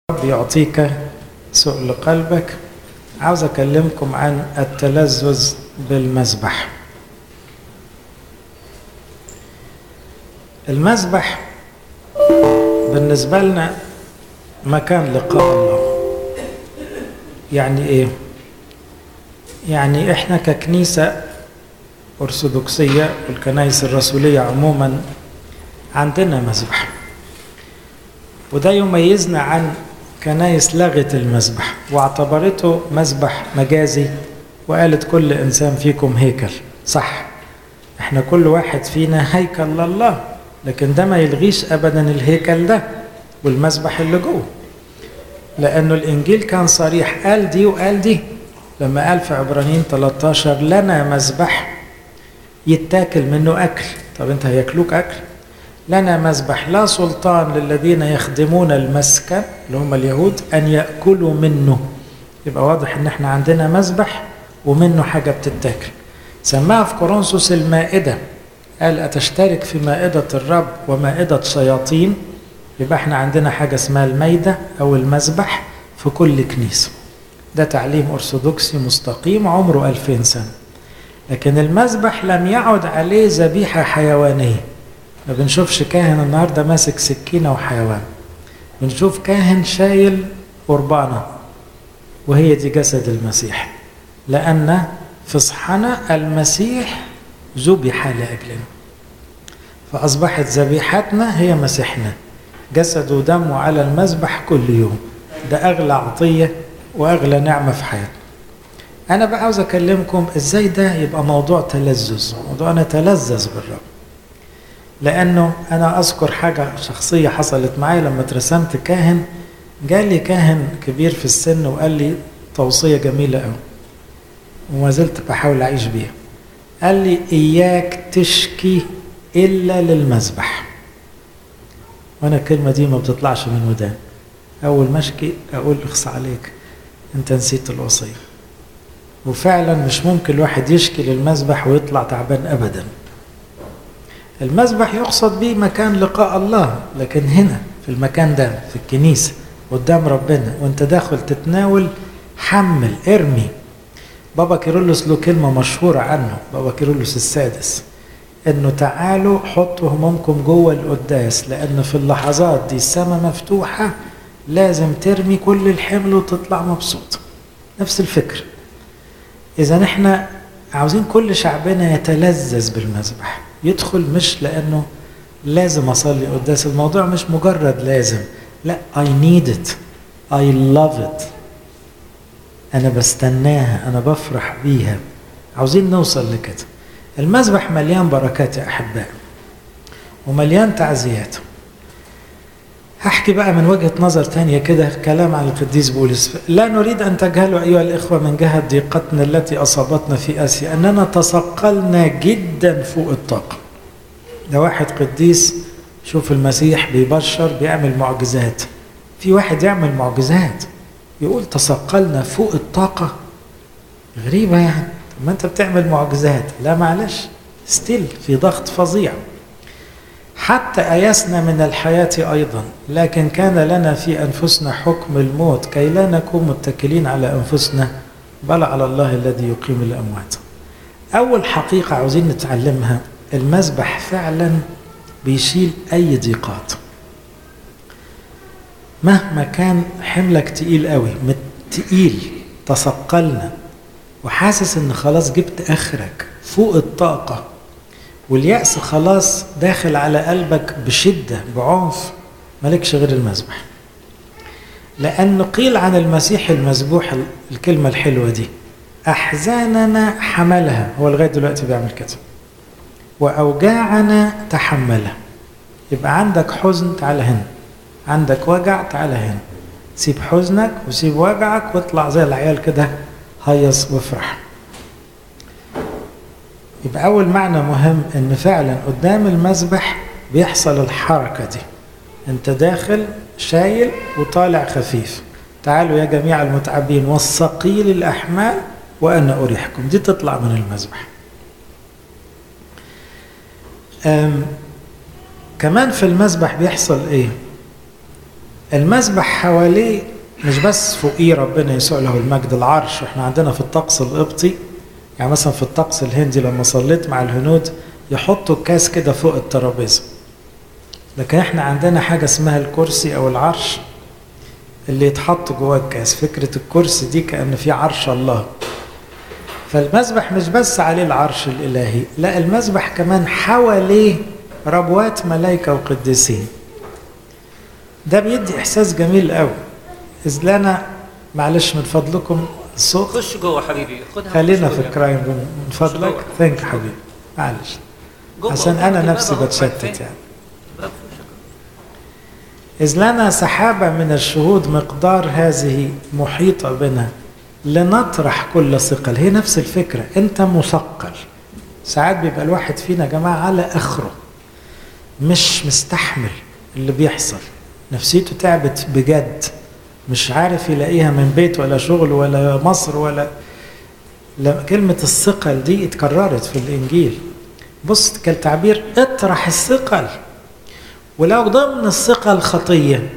رب يعطيك سؤل قلبك عاوز أكلمكم عن التلذذ بالمذبح المذبح بالنسبة لنا مكان لقاء الله يعني إيه؟ يعني إحنا ككنيسة أرثوذكسية والكنائس الرسولية عموما عندنا مذبح وده يميزنا عن كنايس لغت المذبح واعتبرته مذبح مجازي وقالت كل انسان فيكم هيكل صح احنا كل واحد فينا هيكل لله لكن ده ما يلغيش ابدا الهيكل ده والمذبح اللي جوه لانه الانجيل كان صريح قال دي وقال دي لما قال في عبرانيين 13 لنا مذبح يتاكل منه اكل طب انت هياكلوك اكل لنا مذبح لا سلطان للذين يخدمون المسكن اللي هم اليهود ان ياكلوا منه يبقى واضح ان احنا عندنا مذبح ومنه حاجه بتتاكل سماها في كورنثوس المائده قال اتشترك في مائده الرب ومائده شياطين يبقى احنا عندنا حاجه اسمها الميده او المذبح في كل كنيسه ده تعليم ارثوذكسي مستقيم عمره 2000 سنه لكن المذبح لم يعد عليه ذبيحه حيوانيه ما بنشوفش كاهن النهارده ماسك سكينه وحيوان بنشوف كاهن شايل قربانه وهي دي جسد المسيح لان فصحنا المسيح ذبح لاجلنا فاصبحت ذبيحتنا هي مسيحنا جسد ودمه على المذبح كل يوم ده اغلى عطيه واغلى نعمه في حياتنا انا بقى عاوز اكلمكم ازاي ده يبقى موضوع تلذذ موضوع نتلذذ بالرب لانه انا اذكر حاجه شخصيه حصلت معايا لما اترسمت كاهن جالي كاهن كبير في السن وقال لي توصيه جميله قوي وما زلت بحاول اعيش بيها قال لي اياك تشكي الا للمذبح وانا الكلمه دي ما بتطلعش من ودان اول ما اشكي اقول اخص عليك انت نسيت الوصيه وفعلا مش ممكن الواحد يشكي للمذبح ويطلع تعبان ابدا المذبح يقصد به مكان لقاء الله لكن هنا في المكان ده في الكنيسة قدام ربنا وانت داخل تتناول حمل ارمي بابا كيرلس له كلمة مشهورة عنه بابا كيرلس السادس انه تعالوا حطوا همومكم جوه القداس لان في اللحظات دي السماء مفتوحة لازم ترمي كل الحمل وتطلع مبسوط نفس الفكر اذا احنا عاوزين كل شعبنا يتلذذ بالمذبح يدخل مش لانه لازم اصلي قداس الموضوع مش مجرد لازم لا I need it I love it انا بستناها انا بفرح بيها عاوزين نوصل لكده المذبح مليان بركات يا احبائي ومليان تعزيات هحكي بقى من وجهة نظر تانية كده كلام عن القديس بولس لا نريد أن تجهلوا أيها الإخوة من جهة ضيقتنا التي أصابتنا في آسيا أننا تثقلنا جدا فوق الطاقة ده واحد قديس شوف المسيح بيبشر بيعمل معجزات في واحد يعمل معجزات يقول تثقلنا فوق الطاقة غريبة يعني ما أنت بتعمل معجزات لا معلش ستيل في ضغط فظيع حتى أيسنا من الحياة أيضا لكن كان لنا في أنفسنا حكم الموت كي لا نكون متكلين على أنفسنا بل على الله الذي يقيم الأموات أول حقيقة عاوزين نتعلمها المذبح فعلا بيشيل أي ضيقات مهما كان حملك تقيل قوي تقيل تثقلنا وحاسس ان خلاص جبت اخرك فوق الطاقه واليأس خلاص داخل على قلبك بشدة بعنف مالكش غير المذبح لأنه قيل عن المسيح المذبوح الكلمة الحلوة دي أحزاننا حملها هو لغاية دلوقتي بيعمل كده وأوجاعنا تحملها يبقى عندك حزن تعال هنا عندك وجع تعال هنا سيب حزنك وسيب وجعك واطلع زي العيال كده هيص وافرح يبقى أول معنى مهم إن فعلا قدام المذبح بيحصل الحركة دي أنت داخل شايل وطالع خفيف تعالوا يا جميع المتعبين والثقيل الأحمال وأنا أريحكم دي تطلع من المذبح كمان في المذبح بيحصل إيه المسبح حواليه مش بس فوقيه ربنا يسوع له المجد العرش واحنا عندنا في الطقس القبطي يعني مثلا في الطقس الهندي لما صليت مع الهنود يحطوا الكاس كده فوق الترابيزه لكن احنا عندنا حاجه اسمها الكرسي او العرش اللي يتحط جواه الكاس فكره الكرسي دي كان في عرش الله فالمسبح مش بس عليه العرش الالهي لا المسبح كمان حواليه ربوات ملائكه وقديسين ده بيدي احساس جميل قوي اذ لنا معلش من فضلكم الصوت خش جوه حبيبي خدها خلينا خش في جوه. الكرايم روم من فضلك جوه. ثانك حبيبي معلش جوه. عشان انا الباب نفسي أهو. بتشتت فين؟ يعني الباب في وشك. إذ لنا سحابة من الشهود مقدار هذه محيطة بنا لنطرح كل ثقل هي نفس الفكرة أنت مثقل ساعات بيبقى الواحد فينا يا جماعة على آخره مش مستحمل اللي بيحصل نفسيته تعبت بجد مش عارف يلاقيها من بيت ولا شغل ولا مصر ولا لا كلمة الثقل دي اتكررت في الإنجيل بص كالتعبير اطرح الثقل ولو ضمن الثقل خطية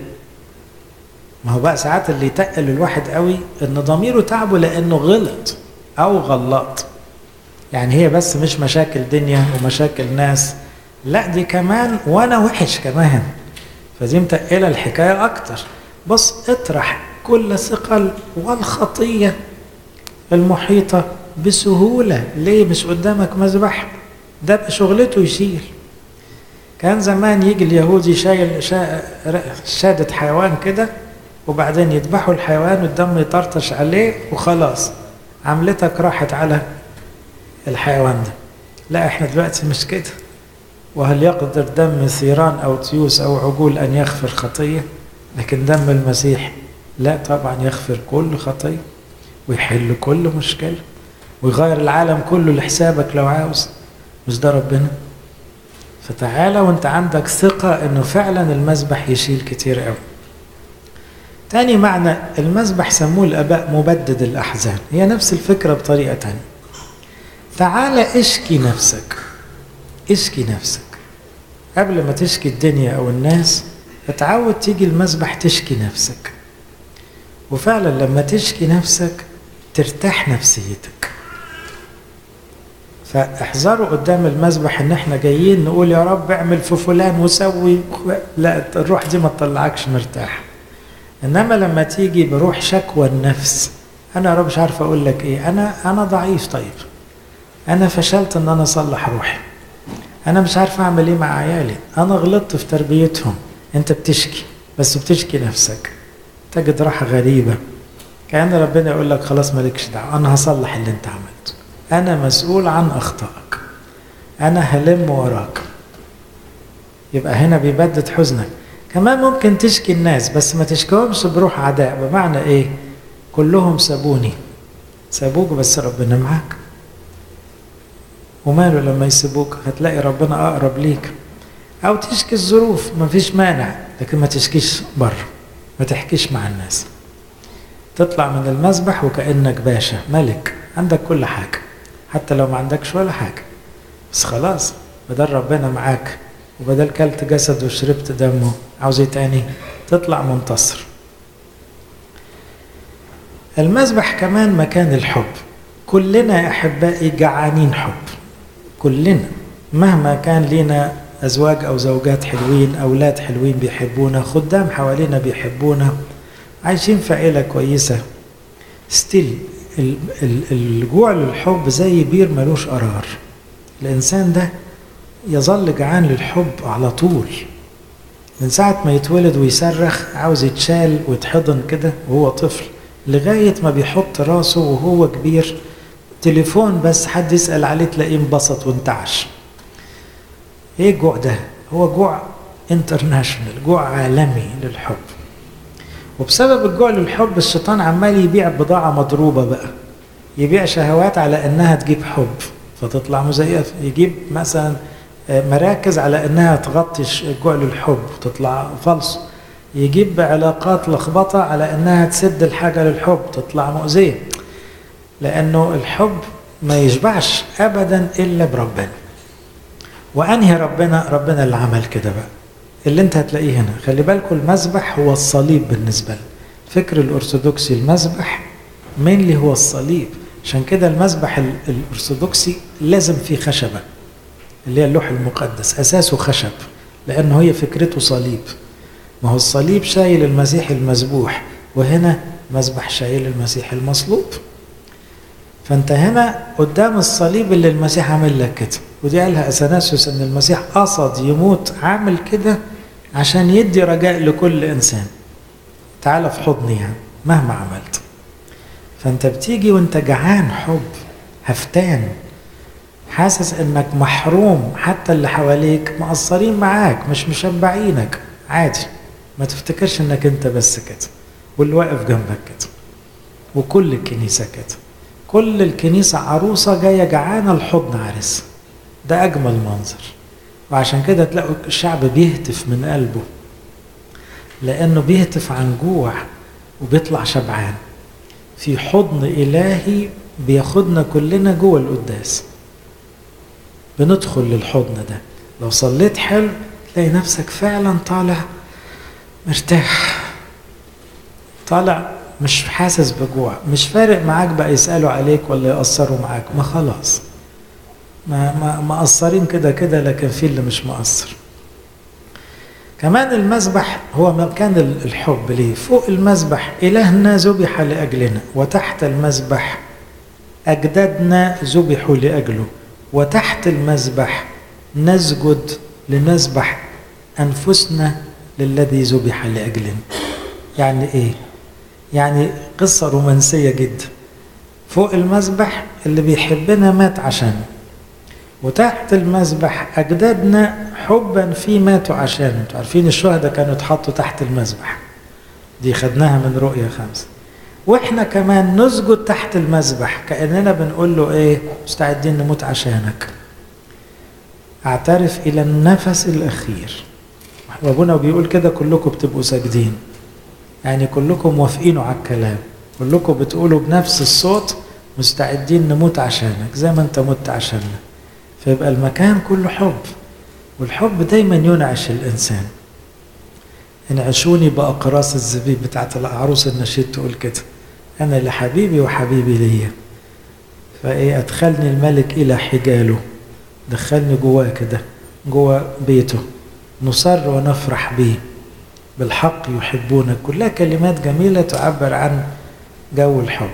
ما هو بقى ساعات اللي يتقل الواحد قوي ان ضميره تعبه لانه غلط او غلط يعني هي بس مش مشاكل دنيا ومشاكل ناس لا دي كمان وانا وحش كمان فدي متقلة الحكاية اكتر بص اطرح كل ثقل والخطية المحيطة بسهولة ليه مش قدامك مذبح ده بشغلته يشيل كان زمان يجي اليهودي شايل شا... شادة حيوان كده وبعدين يذبحوا الحيوان والدم يطرطش عليه وخلاص عملتك راحت على الحيوان ده لا احنا دلوقتي مش كده وهل يقدر دم ثيران او تيوس او عجول ان يغفر خطيه لكن دم المسيح لا طبعا يغفر كل خطيه ويحل كل مشكله ويغير العالم كله لحسابك لو عاوز مش ده ربنا فتعالى وانت عندك ثقة انه فعلا المذبح يشيل كتير قوي تاني معنى المذبح سموه الاباء مبدد الاحزان هي نفس الفكرة بطريقة تانية تعالى اشكي نفسك اشكي نفسك قبل ما تشكي الدنيا او الناس اتعود تيجي المذبح تشكي نفسك وفعلا لما تشكي نفسك ترتاح نفسيتك فاحذروا قدام المذبح ان احنا جايين نقول يا رب اعمل في فلان وسوي لا الروح دي ما تطلعكش مرتاح انما لما تيجي بروح شكوى النفس انا يا رب مش عارف اقول لك ايه انا انا ضعيف طيب انا فشلت ان انا اصلح روحي انا مش عارف اعمل ايه مع عيالي انا غلطت في تربيتهم انت بتشكي بس بتشكي نفسك تجد راحه غريبه كان ربنا يقول لك خلاص مالكش دعوه انا هصلح اللي انت عملته أنا مسؤول عن أخطائك أنا هلم وراك يبقى هنا بيبدد حزنك كمان ممكن تشكي الناس بس ما تشكيهمش بروح عداء بمعنى إيه كلهم سابوني سابوك بس ربنا معاك وماله لما يسيبوك هتلاقي ربنا أقرب ليك أو تشكي الظروف ما فيش مانع لكن ما تشكيش بره ما تحكيش مع الناس تطلع من المسبح وكأنك باشا ملك عندك كل حاجة حتى لو ما عندكش ولا حاجة بس خلاص بدل ربنا معاك وبدل كلت جسد وشربت دمه عاوز ايه تاني تطلع منتصر المذبح كمان مكان الحب كلنا يا احبائي جعانين حب كلنا مهما كان لينا ازواج او زوجات حلوين اولاد حلوين بيحبونا خدام حوالينا بيحبونا عايشين في عيله كويسه ستيل الجوع للحب زي بير ملوش قرار الانسان ده يظل جعان للحب على طول من ساعة ما يتولد ويصرخ عاوز يتشال ويتحضن كده وهو طفل لغاية ما بيحط راسه وهو كبير تليفون بس حد يسأل عليه تلاقيه انبسط وانتعش ايه الجوع ده هو جوع انترناشونال جوع عالمي للحب وبسبب الجوع للحب الشيطان عمال يبيع بضاعة مضروبة بقى يبيع شهوات على انها تجيب حب فتطلع مزيفة يجيب مثلا مراكز على انها تغطي الجوع للحب تطلع فلس يجيب علاقات لخبطة على انها تسد الحاجة للحب تطلع مؤذية لانه الحب ما يشبعش ابدا الا بربنا وانهي ربنا ربنا اللي عمل كده بقى اللي انت هتلاقيه هنا خلي بالكم المذبح هو الصليب بالنسبة لنا فكر الأرثوذكسي المذبح مين اللي هو الصليب عشان كده المذبح ال- الأرثوذكسي لازم فيه خشبة اللي هي اللوح المقدس أساسه خشب لأنه هي فكرته صليب ما هو الصليب شايل المسيح المذبوح وهنا مذبح شايل المسيح المصلوب فانت هنا قدام الصليب اللي المسيح عامل لك كده ودي قالها اثناسيوس ان المسيح قصد يموت عامل كده عشان يدي رجاء لكل انسان تعال في حضني يعني مهما عملت فانت بتيجي وانت جعان حب هفتان حاسس انك محروم حتى اللي حواليك مقصرين معاك مش مشبعينك عادي ما تفتكرش انك انت بس كده واللي واقف جنبك كده وكل الكنيسه كده كل الكنيسه عروسه جايه جعانه لحضن عريسها ده اجمل منظر وعشان كده تلاقوا الشعب بيهتف من قلبه لانه بيهتف عن جوع وبيطلع شبعان في حضن الهي بياخدنا كلنا جوه القداس بندخل للحضن ده لو صليت حلو تلاقي نفسك فعلا طالع مرتاح طالع مش حاسس بجوع مش فارق معاك بقى يسألوا عليك ولا يقصروا معاك ما خلاص ما ما مقصرين كده كده لكن في اللي مش مقصر كمان المذبح هو مكان الحب ليه فوق المذبح إلهنا ذبح لأجلنا وتحت المذبح أجدادنا ذبحوا لأجله وتحت المذبح نسجد لنذبح أنفسنا للذي ذبح لأجلنا يعني إيه؟ يعني قصة رومانسية جدا فوق المذبح اللي بيحبنا مات عشان وتحت المذبح أجدادنا حبا في ماتوا عشان انتوا عارفين الشهداء كانوا اتحطوا تحت المذبح دي خدناها من رؤية خمسة واحنا كمان نسجد تحت المذبح كأننا بنقول له ايه مستعدين نموت عشانك اعترف الى النفس الاخير وابونا بيقول كده كلكم بتبقوا ساجدين يعني كلكم موافقينه على الكلام كلكم بتقولوا بنفس الصوت مستعدين نموت عشانك زي ما انت مت عشاننا فيبقى المكان كله حب والحب دايما ينعش الانسان انعشوني باقراص الزبيب بتاعت العروس النشيد تقول كده انا لحبيبي وحبيبي ليا فايه ادخلني الملك الى حجاله دخلني جواه كده جوه بيته نصر ونفرح به بالحق يحبونك كلها كلمات جميلة تعبر عن جو الحب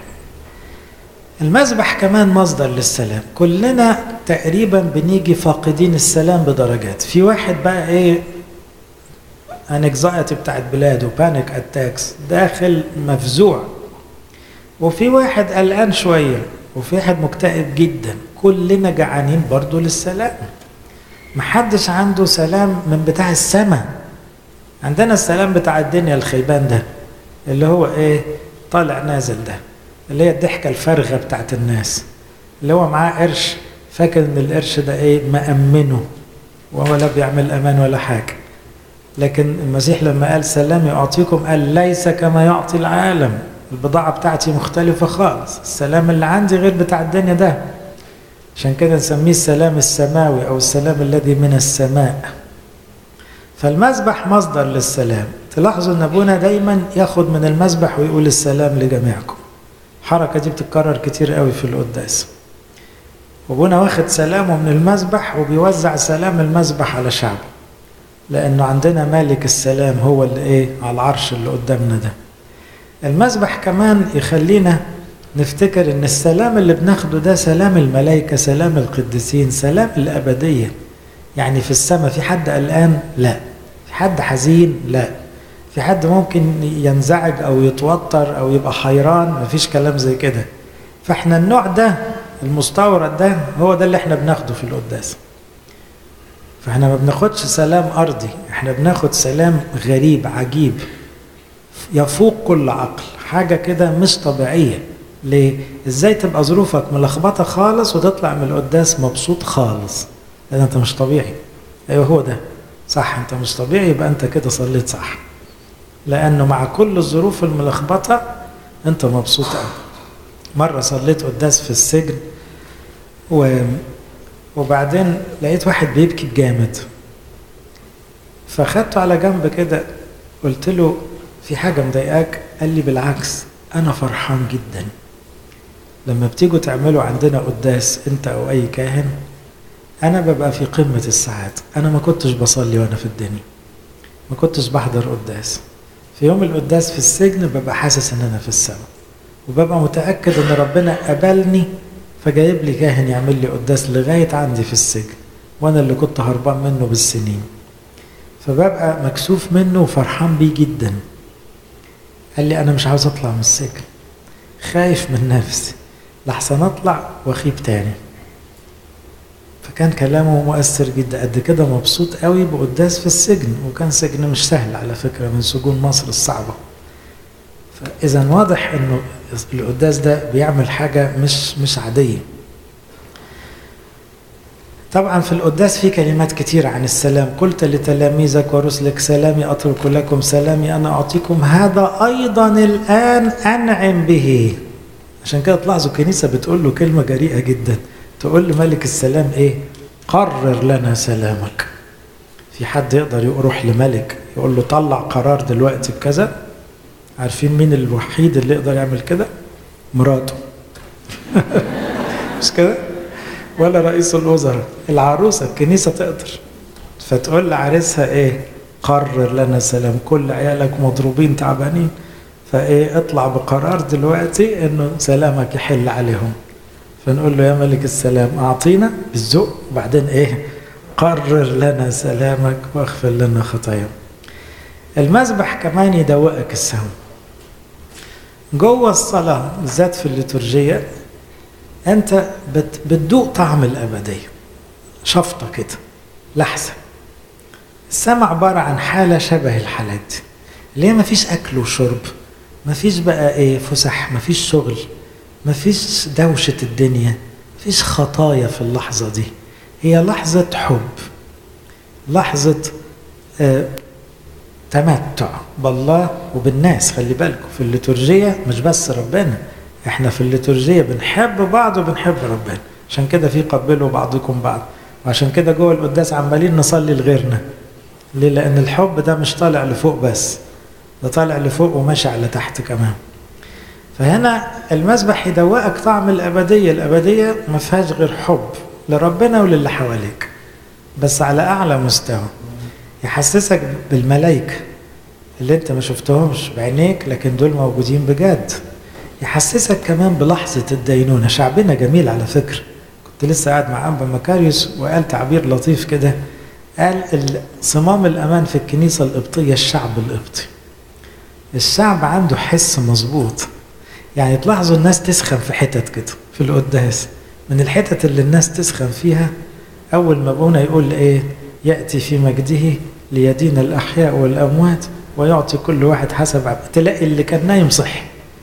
المذبح كمان مصدر للسلام كلنا تقريبا بنيجي فاقدين السلام بدرجات في واحد بقى ايه انكزايتي بتاعت بلاده بانيك اتاكس داخل مفزوع وفي واحد قلقان شوية وفي واحد مكتئب جدا كلنا جعانين برضو للسلام محدش عنده سلام من بتاع السماء عندنا السلام بتاع الدنيا الخيبان ده اللي هو ايه طالع نازل ده اللي هي الضحكة الفارغة بتاعت الناس اللي هو معاه قرش فاكر ان القرش ده ايه مأمنه وهو لا بيعمل امان ولا حاجة لكن المسيح لما قال سلامي اعطيكم قال ليس كما يعطي العالم البضاعة بتاعتي مختلفة خالص السلام اللي عندي غير بتاع الدنيا ده عشان كده نسميه السلام السماوي او السلام الذي من السماء فالمذبح مصدر للسلام تلاحظوا ان ابونا دايما ياخد من المذبح ويقول السلام لجميعكم الحركه دي بتتكرر كتير قوي في القداس وابونا واخد سلامه من المذبح وبيوزع سلام المذبح على شعبه لانه عندنا مالك السلام هو اللي ايه على العرش اللي قدامنا ده المذبح كمان يخلينا نفتكر ان السلام اللي بناخده ده سلام الملائكه سلام القديسين سلام الابديه يعني في السماء في حد قلقان لا في حد حزين لا في حد ممكن ينزعج او يتوتر او يبقى حيران مفيش كلام زي كده فاحنا النوع ده المستورد ده هو ده اللي احنا بناخده في القداس فاحنا ما بناخدش سلام ارضي احنا بناخد سلام غريب عجيب يفوق كل عقل حاجة كده مش طبيعية ليه؟ ازاي تبقى ظروفك ملخبطة خالص وتطلع من القداس مبسوط خالص لان انت مش طبيعي ايوه هو ده صح انت مش طبيعي يبقى انت كده صليت صح لانه مع كل الظروف الملخبطه انت مبسوط قوي مره صليت قداس في السجن و... وبعدين لقيت واحد بيبكي جامد فخدته على جنب كده قلت له في حاجة مضايقاك قال لي بالعكس أنا فرحان جدا لما بتيجوا تعملوا عندنا قداس أنت أو أي كاهن أنا ببقى في قمة السعادة أنا ما كنتش بصلي وأنا في الدنيا ما كنتش بحضر قداس في يوم القداس في السجن ببقى حاسس ان انا في السماء وببقى متاكد ان ربنا قبلني فجايب لي كاهن يعمل لي قداس لغايه عندي في السجن وانا اللي كنت هربان منه بالسنين فببقى مكسوف منه وفرحان بيه جدا قال لي انا مش عاوز اطلع من السجن خايف من نفسي لحسن اطلع واخيب تاني فكان كلامه مؤثر جدا قد كده مبسوط قوي بقداس في السجن وكان سجن مش سهل على فكرة من سجون مصر الصعبة فإذا واضح إنه القداس ده بيعمل حاجة مش مش عادية طبعا في القداس في كلمات كتير عن السلام قلت لتلاميذك ورسلك سلامي أترك لكم سلامي أنا أعطيكم هذا أيضا الآن أنعم به عشان كده تلاحظوا الكنيسة بتقول له كلمة جريئة جدا تقول لملك السلام ايه قرر لنا سلامك في حد يقدر يروح لملك يقول له طلع قرار دلوقتي بكذا عارفين مين الوحيد اللي يقدر يعمل كده مراته مش كده ولا رئيس الوزراء العروسة الكنيسة تقدر فتقول لعريسها ايه قرر لنا سلام كل عيالك مضروبين تعبانين فايه اطلع بقرار دلوقتي انه سلامك يحل عليهم فنقول له يا ملك السلام أعطينا بالذوق وبعدين إيه قرر لنا سلامك واغفر لنا خطايانا المذبح كمان يدوقك السهم جوه الصلاة بالذات في الليتورجية أنت بت بتدوق طعم الأبدية شفطة كده لحظة السمع عبارة عن حالة شبه الحالات دي اللي هي مفيش أكل وشرب مفيش بقى إيه فسح مفيش شغل مفيش دوشة الدنيا مفيش خطايا في اللحظة دي هي لحظة حب لحظة آه تمتع بالله وبالناس خلي بالكم في الليتورجية مش بس ربنا احنا في الليتورجية بنحب بعض وبنحب ربنا عشان كده في قبلوا بعضكم بعض وعشان كده جوه القداس عمالين نصلي لغيرنا ليه لان الحب ده مش طالع لفوق بس ده طالع لفوق وماشي على تحت كمان فهنا المسبح يدوقك طعم الأبدية الأبدية ما فيهاش غير حب لربنا وللي حواليك بس على أعلى مستوى يحسسك بالملائكة اللي انت ما شفتهمش بعينيك لكن دول موجودين بجد يحسسك كمان بلحظة الدينونة شعبنا جميل على فكرة كنت لسه قاعد مع أنبا مكاريوس وقال تعبير لطيف كده قال صمام الأمان في الكنيسة القبطية الشعب القبطي الشعب عنده حس مظبوط يعني تلاحظوا الناس تسخن في حتت كده في القداس من الحتت اللي الناس تسخن فيها أول ما أبونا يقول إيه يأتي في مجده ليدين الأحياء والأموات ويعطي كل واحد حسب عبد تلاقي اللي كان نايم صحي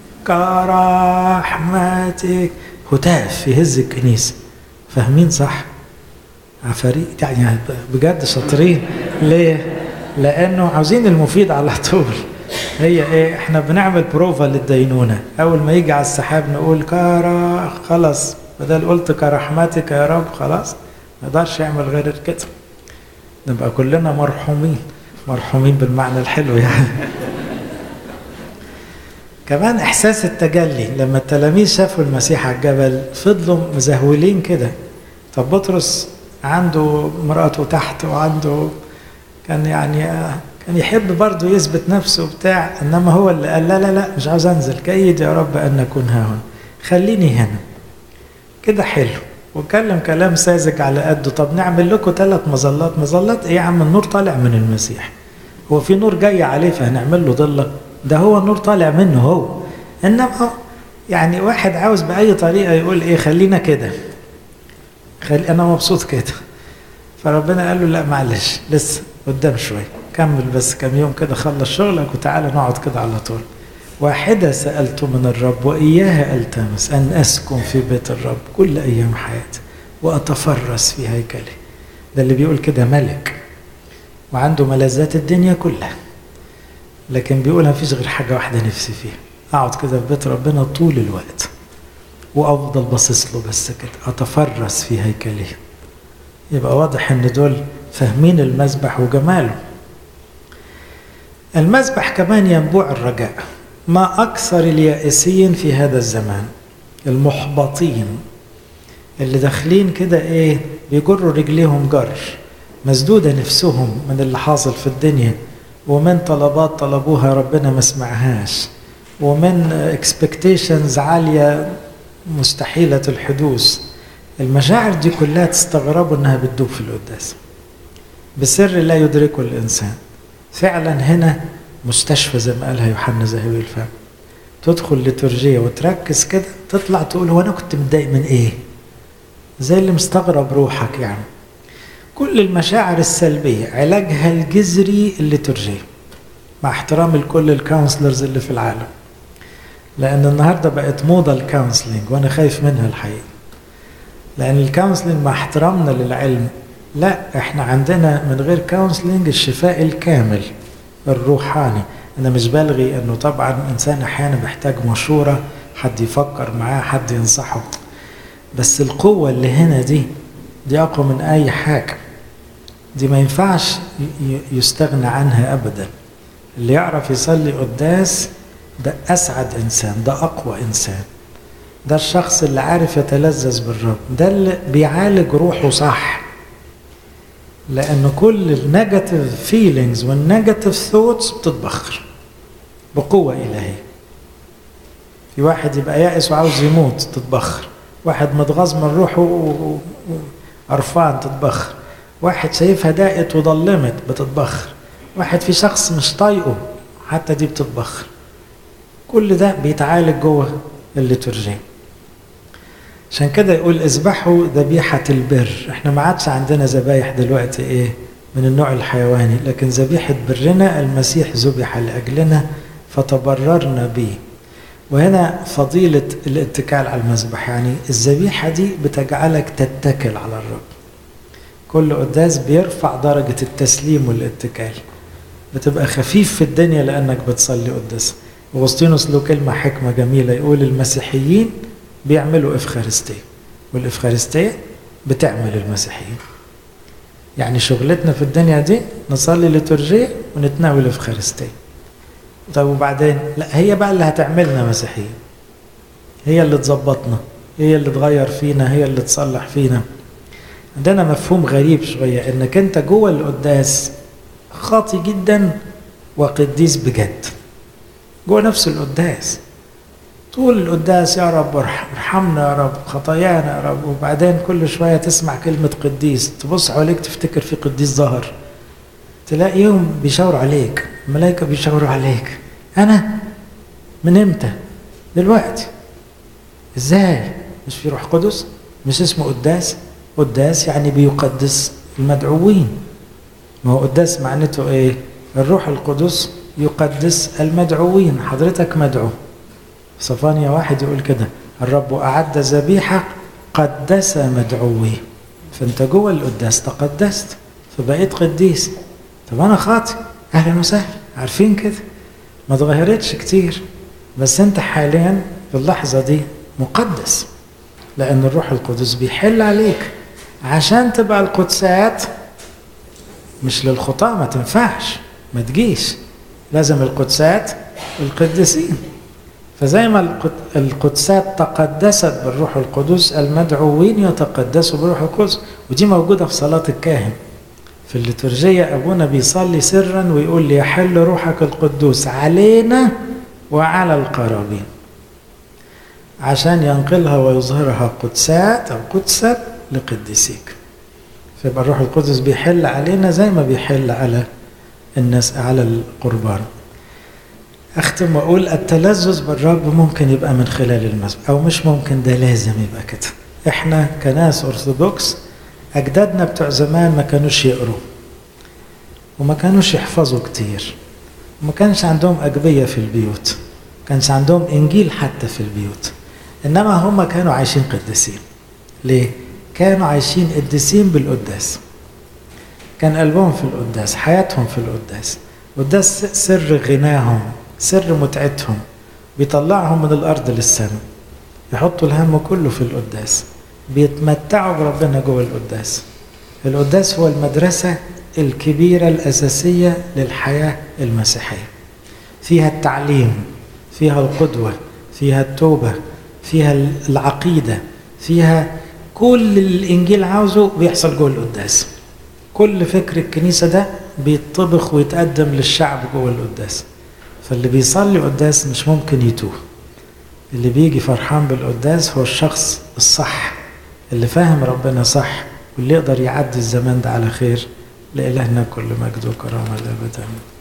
كرحمتك هتاف يهز الكنيسة فاهمين صح عفاريت يعني بجد شاطرين ليه لأنه عاوزين المفيد على طول هي ايه احنا بنعمل بروفا للدينونه اول ما يجي على السحاب نقول كارا خلاص بدل قلت كرحمتك يا رب خلاص ما يقدرش يعمل غير كده نبقى كلنا مرحومين مرحومين بالمعنى الحلو يعني كمان احساس التجلي لما التلاميذ شافوا المسيح على الجبل فضلوا مزهولين كده طب بطرس عنده مراته تحت وعنده كان يعني كان يحب برضه يثبت نفسه بتاع انما هو اللي قال لا لا لا مش عاوز انزل جيد يا رب ان اكون ها هنا خليني هنا كده حلو وكلم كلام ساذج على قده طب نعمل لكم ثلاث مظلات مظلات ايه يا عم النور طالع من المسيح هو في نور جاي عليه فهنعمل له ضله ده هو النور طالع منه هو انما يعني واحد عاوز باي طريقه يقول ايه خلينا كده خلي انا مبسوط كده فربنا قال له لا معلش لسه قدام شويه كمل بس كم يوم كده خلص شغلك وتعالى نقعد كده على طول واحدة سألت من الرب وإياها ألتمس أن أسكن في بيت الرب كل أيام حياتي وأتفرس في هيكله ده اللي بيقول كده ملك وعنده ملذات الدنيا كلها لكن بيقول ما فيش غير حاجة واحدة نفسي فيها أقعد كده في بيت ربنا طول الوقت وأفضل باصص له بس كده أتفرس في هيكله يبقى واضح إن دول فاهمين المذبح وجماله المذبح كمان ينبوع الرجاء ما أكثر اليائسين في هذا الزمان المحبطين اللي داخلين كده إيه بيجروا رجليهم جر مسدودة نفسهم من اللي حاصل في الدنيا ومن طلبات طلبوها ربنا ما سمعهاش ومن اكسبكتيشنز عالية مستحيلة الحدوث المشاعر دي كلها تستغربوا انها بتدوب في القداس بسر لا يدركه الانسان فعلا هنا مستشفى زي ما قالها يوحنا زهوي الفم تدخل لترجية وتركز كده تطلع تقول هو انا كنت متضايق من ايه زي اللي مستغرب روحك يعني كل المشاعر السلبية علاجها الجذري الليتورجية مع احترام لكل الكونسلرز اللي في العالم لأن النهاردة بقت موضة الكونسلنج وأنا خايف منها الحقيقة لأن الكونسلنج مع احترامنا للعلم لا احنا عندنا من غير كونسلنج الشفاء الكامل الروحاني أنا مش بلغي أنه طبعا إنسان أحيانا بيحتاج مشورة حد يفكر معاه حد ينصحه بس القوة اللي هنا دي دي أقوى من أي حاجة دي ما ينفعش يستغنى عنها أبدا اللي يعرف يصلي قداس ده أسعد إنسان ده أقوى إنسان ده الشخص اللي عارف يتلذذ بالرب ده اللي بيعالج روحه صح لأن كل النيجاتيف فيلينجز والنيجاتيف ثوتس بتتبخر بقوة إلهية في واحد يبقى يائس وعاوز يموت تتبخر واحد متغاظ من روحه قرفان تتبخر واحد شايفها ضاقت وضلمت بتتبخر واحد في شخص مش طايقه حتى دي بتتبخر كل ده بيتعالج جوه الليتورجية عشان كده يقول اذبحوا ذبيحة البر احنا ما عادش عندنا ذبايح دلوقتي ايه من النوع الحيواني لكن ذبيحة برنا المسيح ذبح لأجلنا فتبررنا به وهنا فضيلة الاتكال على المذبح يعني الذبيحة دي بتجعلك تتكل على الرب كل قداس بيرفع درجة التسليم والاتكال بتبقى خفيف في الدنيا لأنك بتصلي قداس أغسطينوس له كلمة حكمة جميلة يقول المسيحيين بيعملوا إفخارستية والإفخارستية بتعمل المسيحيين يعني شغلتنا في الدنيا دي نصلي لترجية ونتناول إفخارستية طب وبعدين لا هي بقى اللي هتعملنا مسيحيين هي اللي تظبطنا هي اللي تغير فينا هي اللي تصلح فينا عندنا مفهوم غريب شوية انك انت جوه القداس خاطي جدا وقديس بجد جوه نفس القداس طول القداس يا رب ارحمنا يا رب خطايانا يا رب وبعدين كل شوية تسمع كلمة قديس تبص حواليك تفتكر في قديس ظهر تلاقيهم بيشاوروا عليك الملائكة بيشاوروا عليك أنا من إمتى؟ دلوقتي إزاي؟ مش في روح قدس؟ مش اسمه قداس؟ قداس يعني بيقدس المدعوين ما هو قداس معناته إيه؟ الروح القدس يقدس المدعوين حضرتك مدعو صفانيا واحد يقول كده الرب أعد ذبيحة قدس مدعويه فأنت جوه القداس تقدست فبقيت قديس طب أنا خاطئ أهلا وسهلا عارفين كده ما اتغيرتش كتير بس أنت حاليا في اللحظة دي مقدس لأن الروح القدس بيحل عليك عشان تبقى القدسات مش للخطاة ما تنفعش ما تجيش لازم القدسات القديسين فزي ما القدسات تقدست بالروح القدس المدعوين يتقدسوا بالروح القدس ودي موجودة في صلاة الكاهن في الليتورجية أبونا بيصلي سرا ويقول لي يحل روحك القدوس علينا وعلى القرابين عشان ينقلها ويظهرها قدسات أو قدسة لقديسيك فيبقى الروح القدس بيحل علينا زي ما بيحل على الناس على القربان اختم واقول التلذذ بالرب ممكن يبقى من خلال المسبح او مش ممكن ده لازم يبقى كده احنا كناس ارثوذكس اجدادنا بتوع زمان ما كانوش يقروا وما كانوش يحفظوا كتير وما كانش عندهم اجبيه في البيوت كانش عندهم انجيل حتى في البيوت انما هم كانوا عايشين قديسين ليه كانوا عايشين قديسين بالقداس كان قلبهم في القداس حياتهم في القداس والقداس سر غناهم سر متعتهم بيطلعهم من الارض للسماء يحطوا الهم كله في القداس بيتمتعوا بربنا جوه القداس القداس هو المدرسه الكبيرة الأساسية للحياة المسيحية فيها التعليم فيها القدوة فيها التوبة فيها العقيدة فيها كل الإنجيل عاوزه بيحصل جوه القداس كل فكر الكنيسة ده بيطبخ ويتقدم للشعب جوه القداس فاللي بيصلي قداس مش ممكن يتوه اللي بيجي فرحان بالقداس هو الشخص الصح اللي فاهم ربنا صح واللي يقدر يعدي الزمان ده على خير لإلهنا كل مجد وكرامة الأبد آمين